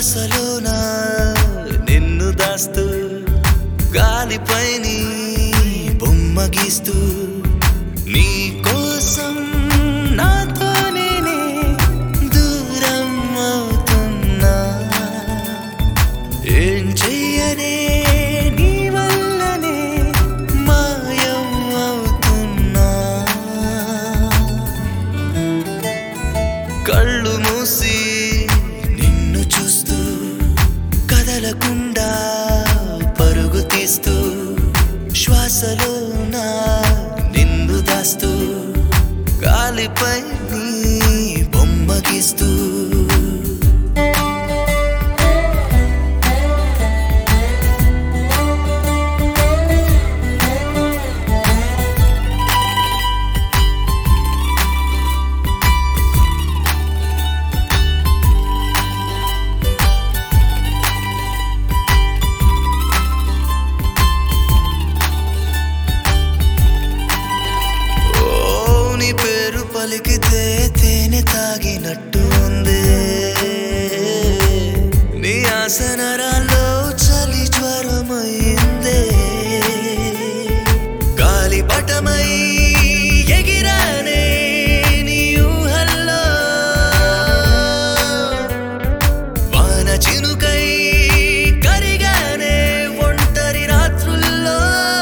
శ్వాసలోన నిన్ను దాస్తూ గాలిపై నీ బొమ్మ గీస్తూ నీ కోసం నాతో నేనే దూరం అవుతున్నా ఏం చెయ్యనే నీ వల్లనే మాయం అవుతున్నా కళ్ళు మూసి నిన్ను చూస్తూ కదలకుండా పరుగు తీస్తూ శ్వాసలో నా నిన్ను దాస్తూ గాలిపై నీ బొమ్మ గీస్తూ ఓ నీ పేరు పలికితే తేనె తాగినట్టు ఉంది నీ ఆసనరాల్లో చలి జ్వరమైందే గాలి పటమై ఎగిరానే నీ ఊహల్లో వాన చినుకై కరిగానే ఒంటరి రాత్రుల్లో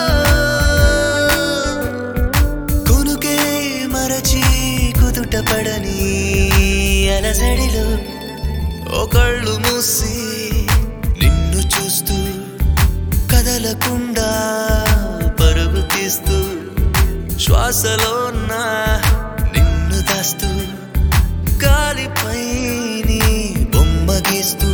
కొనుకే మరచి కుదుట పడని అలసడిలో ఓ కళ్ళు మూసి నిన్ను చూస్తూ కదలకుండా పరుగు తీస్తూ శ్వాసలో నా నిన్ను దాస్తూ గాలిపై నీ బొమ్మ గీస్తూ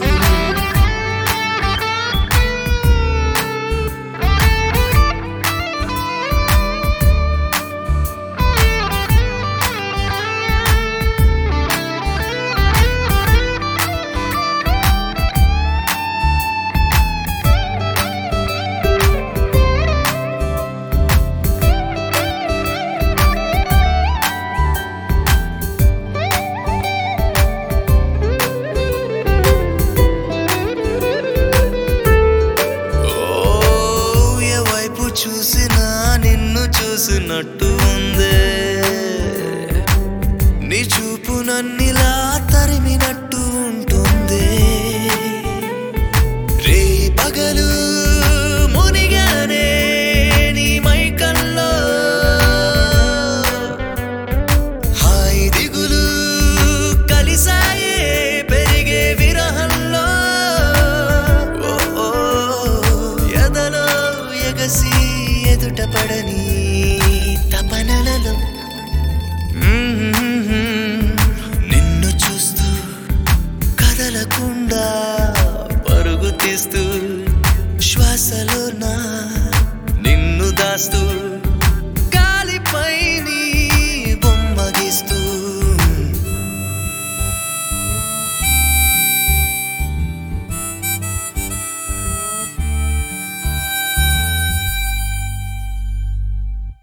ఓ ఏ వైపు చూసినా నిన్ను చూసినట్టు ఉందే నీ చూపు నన్నిలా తరిమినట్టు ఉంటుంది రే పగలు మునిగానే నీ మైకల్లో హాయి దిగులు కలిసాయే పెరిగే విరహంలో ఓ ఓ, ఎదలో ఎగసి ఎదుట పడని తపనలలో మ్మ్. నిన్ను చూస్తూ కదలకుండా పరుగు తీస్తూ శ్వాసలో నా నిన్ను దాస్తూ